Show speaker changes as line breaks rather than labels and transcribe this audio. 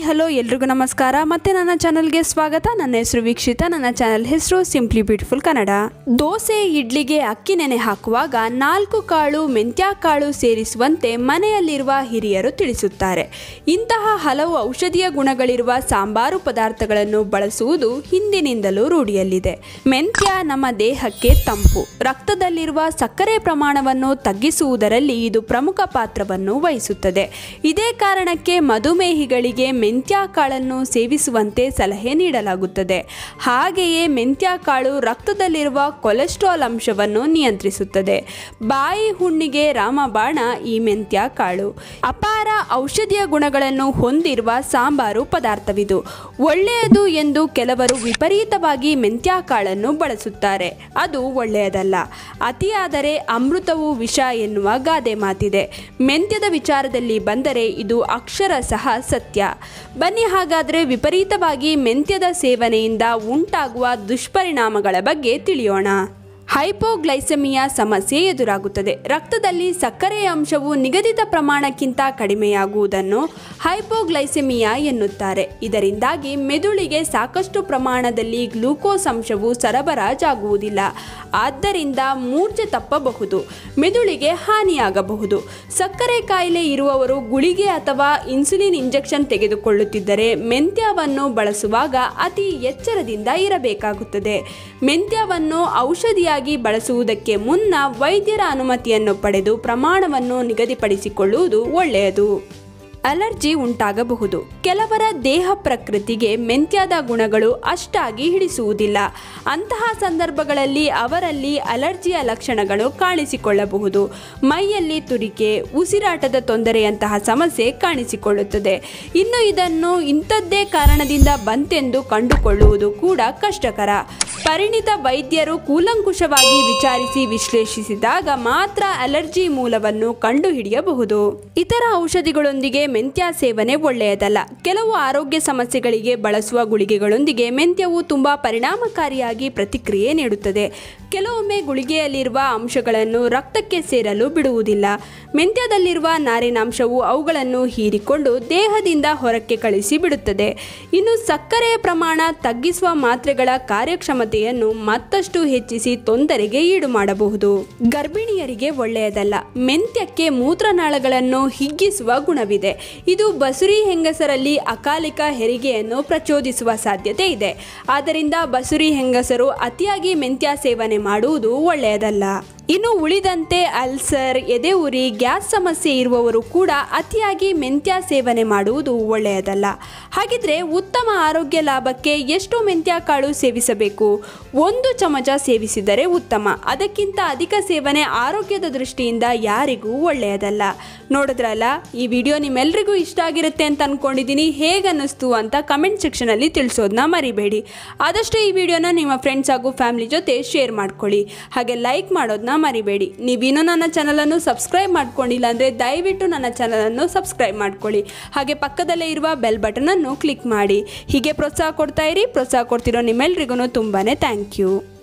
hello ಎಲ್ರಿಗೂ ನಮಸ್ಕಾರ ಮತ್ತೆ ನನ್ನ ಚಾನಲ್ಗೆ ಸ್ವಾಗತ ನನ್ನ ಹೆಸರು ವೀಕ್ಷಿತ ನನ್ನ ಚಾನಲ್ ಹೆಸರು ಸಿಂಪ್ಲಿ ಬ್ಯೂಟಿಫುಲ್ ಕನ್ನಡ ದೋಸೆ ಇಡ್ಲಿಗೆ ಅಕ್ಕಿ ನೆನೆ ಹಾಕುವಾಗ ನಾಲ್ಕು ಕಾಳು ಮೆಂತ್ಯ ಕಾಳು ಸೇರಿಸುವಂತೆ ಮನೆಯಲ್ಲಿರುವ ಹಿರಿಯರು ತಿಳಿಸುತ್ತಾರೆ ಇಂತಹ ಹಲವು ಔಷಧೀಯ ಗುಣಗಳಿರುವ ಸಾಂಬಾರು ಪದಾರ್ಥಗಳನ್ನು ಬಳಸುವುದು ಹಿಂದಿನಿಂದಲೂ ರೂಢಿಯಲ್ಲಿದೆ ಮೆಂತ್ಯ ನಮ್ಮ ದೇಹಕ್ಕೆ ತಂಪು ರಕ್ತದಲ್ಲಿರುವ ಸಕ್ಕರೆ ಪ್ರಮಾಣವನ್ನು ತಗ್ಗಿಸುವುದರಲ್ಲಿ ಇದು ಪ್ರಮುಖ ಪಾತ್ರವನ್ನು ವಹಿಸುತ್ತದೆ ಇದೇ ಕಾರಣಕ್ಕೆ ಮಧುಮೇಹಿಗಳಿಗೆ ಮೆಂತ್ಯ ಕಾಳನ್ನು ಸೇವಿಸುವಂತೆ ಸಲಹೆ ನೀಡಲಾಗುತ್ತದೆ ಹಾಗೆಯೇ ಮೆಂತ್ಯ ಕಾಳು ರಕ್ತದಲ್ಲಿರುವ ಕೊಲೆಸ್ಟ್ರಾಲ್ ಅಂಶವನ್ನು ನಿಯಂತ್ರಿಸುತ್ತದೆ ಬಾಯಿ ಹುಣ್ಣಿಗೆ ರಾಮಬಾಣ ಈ ಮೆಂತ್ಯ ಕಾಳು ಅಪಾರ ಔಷಧೀಯ ಗುಣಗಳನ್ನು ಹೊಂದಿರುವ ಸಾಂಬಾರು ಪದಾರ್ಥವಿದು ಒಳ್ಳೆಯದು ಎಂದು ಕೆಲವರು ವಿಪರೀತವಾಗಿ ಮೆಂತ್ಯ ಕಾಳನ್ನು ಬಳಸುತ್ತಾರೆ ಅದು ಒಳ್ಳೆಯದಲ್ಲ ಅತಿಯಾದರೆ ಅಮೃತವು ವಿಷ ಎನ್ನುವ ಗಾದೆ ಮಾತಿದೆ ಮೆಂತ್ಯದ ವಿಚಾರದಲ್ಲಿ ಬಂದರೆ ಇದು ಅಕ್ಷರ ಸಹ ಸತ್ಯ ಬನ್ನಿ ಹಾಗಾದರೆ ವಿಪರೀತವಾಗಿ ಮೆಂತ್ಯದ ಸೇವನೆಯಿಂದ ಉಂಟಾಗುವ ದುಷ್ಪರಿಣಾಮಗಳ ಬಗ್ಗೆ ತಿಳಿಯೋಣ ಹೈಪೋಗ್ಲೈಸೆಮಿಯಾ ಸಮಸ್ಯೆ ಎದುರಾಗುತ್ತದೆ ರಕ್ತದಲ್ಲಿ ಸಕ್ಕರೆಯ ಅಂಶವು ನಿಗದಿತ ಪ್ರಮಾಣಕ್ಕಿಂತ ಕಡಿಮೆಯಾಗುವುದನ್ನು ಹೈಪೋಗ್ಲೈಸೆಮಿಯಾ ಎನ್ನುತ್ತಾರೆ ಇದರಿಂದಾಗಿ ಮೆದುಳಿಗೆ ಸಾಕಷ್ಟು ಪ್ರಮಾಣದಲ್ಲಿ ಗ್ಲೂಕೋಸ್ ಅಂಶವು ಸರಬರಾಜಾಗುವುದಿಲ್ಲ ಆದ್ದರಿಂದ ಮೂರ್ಛೆ ತಪ್ಪಬಹುದು ಮೆದುಳಿಗೆ ಹಾನಿಯಾಗಬಹುದು ಸಕ್ಕರೆ ಕಾಯಿಲೆ ಇರುವವರು ಗುಳಿಗೆ ಅಥವಾ ಇನ್ಸುಲಿನ್ ಇಂಜೆಕ್ಷನ್ ತೆಗೆದುಕೊಳ್ಳುತ್ತಿದ್ದರೆ ಮೆಂತ್ಯವನ್ನು ಬಳಸುವಾಗ ಅತಿ ಎಚ್ಚರದಿಂದ ಇರಬೇಕಾಗುತ್ತದೆ ಮೆಂತ್ಯವನ್ನು ಔಷಧಿಯಾಗಿ ಬಳಸುವುದಕ್ಕೆ ಮುನ್ನ ವೈದ್ಯರ ಅನುಮತಿಯನ್ನು ಪಡೆದು ಪ್ರಮಾಣವನ್ನು ನಿಗದಿಪಡಿಸಿಕೊಳ್ಳುವುದು ಒಳ್ಳೆಯದು ಅಲರ್ಜಿ ಉಂಟಾಗಬಹುದು ಕೆಲವರ ದೇಹ ಪ್ರಕೃತಿಗೆ ಮೆಂತ್ಯದ ಗುಣಗಳು ಅಷ್ಟಾಗಿ ಹಿಡಿಸುವುದಿಲ್ಲ ಅಂತಹ ಸಂದರ್ಭಗಳಲ್ಲಿ ಅವರಲ್ಲಿ ಅಲರ್ಜಿಯ ಲಕ್ಷಣಗಳು ಕಾಣಿಸಿಕೊಳ್ಳಬಹುದು ಮೈಯಲ್ಲಿ ತುರಿಕೆ ಉಸಿರಾಟದ ತೊಂದರೆಯಂತಹ ಸಮಸ್ಯೆ ಕಾಣಿಸಿಕೊಳ್ಳುತ್ತದೆ ಇನ್ನು ಇದನ್ನು ಇಂಥದ್ದೇ ಕಾರಣದಿಂದ ಬಂತೆಂದು ಕಂಡುಕೊಳ್ಳುವುದು ಕೂಡ ಕಷ್ಟಕರ ಪರಿಣಿತ ವೈದ್ಯರು ಕೂಲಂಕುಷವಾಗಿ ವಿಚಾರಿಸಿ ವಿಶ್ಲೇಷಿಸಿದಾಗ ಮಾತ್ರ ಅಲರ್ಜಿ ಮೂಲವನ್ನು ಕಂಡುಹಿಡಿಯಬಹುದು ಇತರ ಔಷಧಿಗಳೊಂದಿಗೆ ಮೆಂತ್ಯ ಸೇವನೆ ಒಳ್ಳೆಯದಲ್ಲ ಕೆಲವು ಆರೋಗ್ಯ ಸಮಸ್ಯೆಗಳಿಗೆ ಬಳಸುವ ಗುಳಿಗೆಗಳೊಂದಿಗೆ ಮೆಂತ್ಯವು ತುಂಬಾ ಪರಿಣಾಮಕಾರಿಯಾಗಿ ಪ್ರತಿಕ್ರಿಯೆ ನೀಡುತ್ತದೆ ಕೆಲವೊಮ್ಮೆ ಗುಳಿಗೆಯಲ್ಲಿರುವ ಅಂಶಗಳನ್ನು ರಕ್ತಕ್ಕೆ ಸೇರಲು ಬಿಡುವುದಿಲ್ಲ ಮೆಂತ್ಯದಲ್ಲಿರುವ ನಾರಿನಾಂಶವು ಅವುಗಳನ್ನು ಹೀರಿಕೊಂಡು ದೇಹದಿಂದ ಹೊರಕ್ಕೆ ಕಳಿಸಿ ಬಿಡುತ್ತದೆ ಇನ್ನು ಸಕ್ಕರೆಯ ಪ್ರಮಾಣ ತಗ್ಗಿಸುವ ಮಾತ್ರೆಗಳ ಕಾರ್ಯಕ್ಷಮತೆಯನ್ನು ಮತ್ತಷ್ಟು ಹೆಚ್ಚಿಸಿ ತೊಂದರೆಗೆ ಈಡು ಮಾಡಬಹುದು ಗರ್ಭಿಣಿಯರಿಗೆ ಒಳ್ಳೆಯದಲ್ಲ ಮೆಂತ್ಯಕ್ಕೆ ಮೂತ್ರನಾಳಗಳನ್ನು ಹಿಗ್ಗಿಸುವ ಗುಣವಿದೆ ಇದು ಬಸುರಿ ಹೆಂಗಸರಲ್ಲಿ ಅಕಾಲಿಕ ಹೆರಿಗೆಯನ್ನು ಪ್ರಚೋದಿಸುವ ಸಾಧ್ಯತೆ ಇದೆ ಆದ್ದರಿಂದ ಬಸುರಿ ಹೆಂಗಸರು ಅತಿಯಾಗಿ ಮೆಂತ್ಯ ಸೇವನೆ ಮಾಡುವುದು ಒಳ್ಳೆಯದಲ್ಲ ಇನ್ನು ಉಳಿದಂತೆ ಅಲ್ಸರ್ ಎದೆ ಉರಿ ಗ್ಯಾಸ್ ಸಮಸ್ಯೆ ಇರುವವರು ಕೂಡ ಅತಿಯಾಗಿ ಮೆಂತ್ಯ ಸೇವನೆ ಮಾಡುವುದು ಒಳ್ಳೆಯದಲ್ಲ ಹಾಗಿದ್ರೆ ಉತ್ತಮ ಆರೋಗ್ಯ ಲಾಭಕ್ಕೆ ಎಷ್ಟು ಮೆಂತ್ಯ ಕಾಳು ಸೇವಿಸಬೇಕು ಒಂದು ಚಮಚ ಸೇವಿಸಿದರೆ ಉತ್ತಮ ಅದಕ್ಕಿಂತ ಅಧಿಕ ಸೇವನೆ ಆರೋಗ್ಯದ ದೃಷ್ಟಿಯಿಂದ ಯಾರಿಗೂ ಒಳ್ಳೆಯದಲ್ಲ ನೋಡಿದ್ರಲ್ಲ ಈ ವಿಡಿಯೋ ನಿಮ್ಮೆಲ್ರಿಗೂ ಇಷ್ಟ ಆಗಿರುತ್ತೆ ಅಂತ ಅನ್ಕೊಂಡಿದ್ದೀನಿ ಹೇಗನ್ನಿಸ್ತು ಅಂತ ಕಮೆಂಟ್ ಸೆಕ್ಷನಲ್ಲಿ ತಿಳಿಸೋದನ್ನ ಮರಿಬೇಡಿ ಆದಷ್ಟು ಈ ವಿಡಿಯೋನ ನಿಮ್ಮ ಫ್ರೆಂಡ್ಸ್ ಹಾಗೂ ಫ್ಯಾಮಿಲಿ ಜೊತೆ ಶೇರ್ ಮಾಡ್ಕೊಳ್ಳಿ ಹಾಗೆ ಲೈಕ್ ಮಾಡೋದನ್ನ ಮರಿಬೇಡಿ ನೀವಿನ್ನೂ ನನ್ನ ಚಾನಲನ್ನು ಸಬ್ಸ್ಕ್ರೈಬ್ ಮಾಡ್ಕೊಂಡಿಲ್ಲ ಅಂದರೆ ದಯವಿಟ್ಟು ನನ್ನ ಚಾನಲನ್ನು ಸಬ್ಸ್ಕ್ರೈಬ್ ಮಾಡ್ಕೊಳ್ಳಿ ಹಾಗೆ ಪಕ್ಕದಲ್ಲೇ ಇರುವ ಬೆಲ್ ಬಟನನ್ನು ಕ್ಲಿಕ್ ಮಾಡಿ ಹೀಗೆ ಪ್ರೋತ್ಸಾಹ ಕೊಡ್ತಾ ಇರಿ ಪ್ರೋತ್ಸಾಹ ಕೊಡ್ತಿರೋ ನಿಮ್ಮೆಲ್ರಿಗೂ ತುಂಬಾ ಥ್ಯಾಂಕ್ ಯು